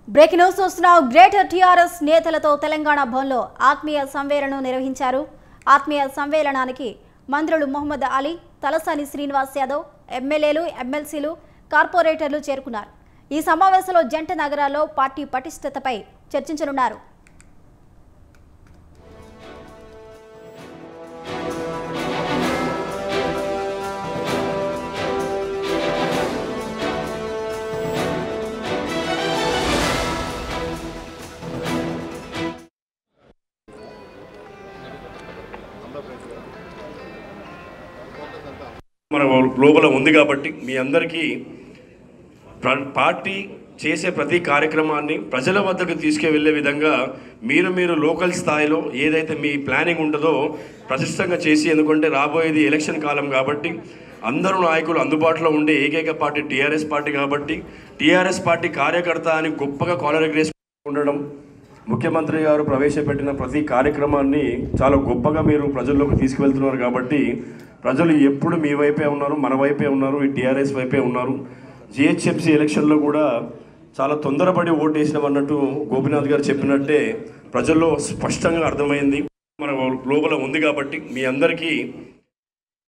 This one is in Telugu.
బ్రేకింగ్ న్యూస్ చూస్తున్నాం గ్రేటర్ టీఆర్ఎస్ నేతలతో తెలంగాణ భవన్లో ఆత్మీయ సంవేలనం నిర్వహించారు ఆత్మీయ సంవేలనానికి మంత్రులు మొహమ్మద్ అలీ తలసాని శ్రీనివాస్ యాదవ్ ఎమ్మెల్యేలు ఎమ్మెల్సీలు కార్పొరేటర్లు చేరుకున్నారు ఈ సమావేశంలో జంట నగరాల్లో పార్టీ పటిష్టతపై చర్చించనున్నారు మన లోపల ఉంది కాబట్టి మీ అందరికీ ప్ర- పార్టీ చేసే ప్రతి కార్యక్రమాన్ని ప్రజల వద్దకు తీసుకువెళ్ళే విధంగా మీరు మీరు లోకల్ స్థాయిలో ఏదైతే మీ ప్లానింగ్ ఉంటుందో ప్రతిష్టంగా చేసి ఎందుకంటే రాబోయేది ఎలక్షన్ కాలం కాబట్టి అందరూ నాయకులు అందుబాటులో ఉండే ఏకైక పార్టీ టీఆర్ఎస్ పార్టీ కాబట్టి టీఆర్ఎస్ పార్టీ కార్యకర్త అని గొప్పగా కాలర్ ఎగరేసి ఉండడం ముఖ్యమంత్రి గారు ప్రవేశపెట్టిన ప్రతి కార్యక్రమాన్ని చాలా గొప్పగా మీరు ప్రజల్లోకి తీసుకువెళ్తున్నారు కాబట్టి ప్రజలు ఎప్పుడు మీ వైపే ఉన్నారు మన వైపే ఉన్నారు ఈ టీఆర్ఎస్ వైపే ఉన్నారు జిహెచ్ఎంసీ ఎలక్షన్లో కూడా చాలా తొందరపడి ఓటు వేసినామన్నట్టు గోపినాథ్ గారు చెప్పినట్టే ప్రజల్లో స్పష్టంగా అర్థమైంది మన లోపల ఉంది కాబట్టి మీ అందరికీ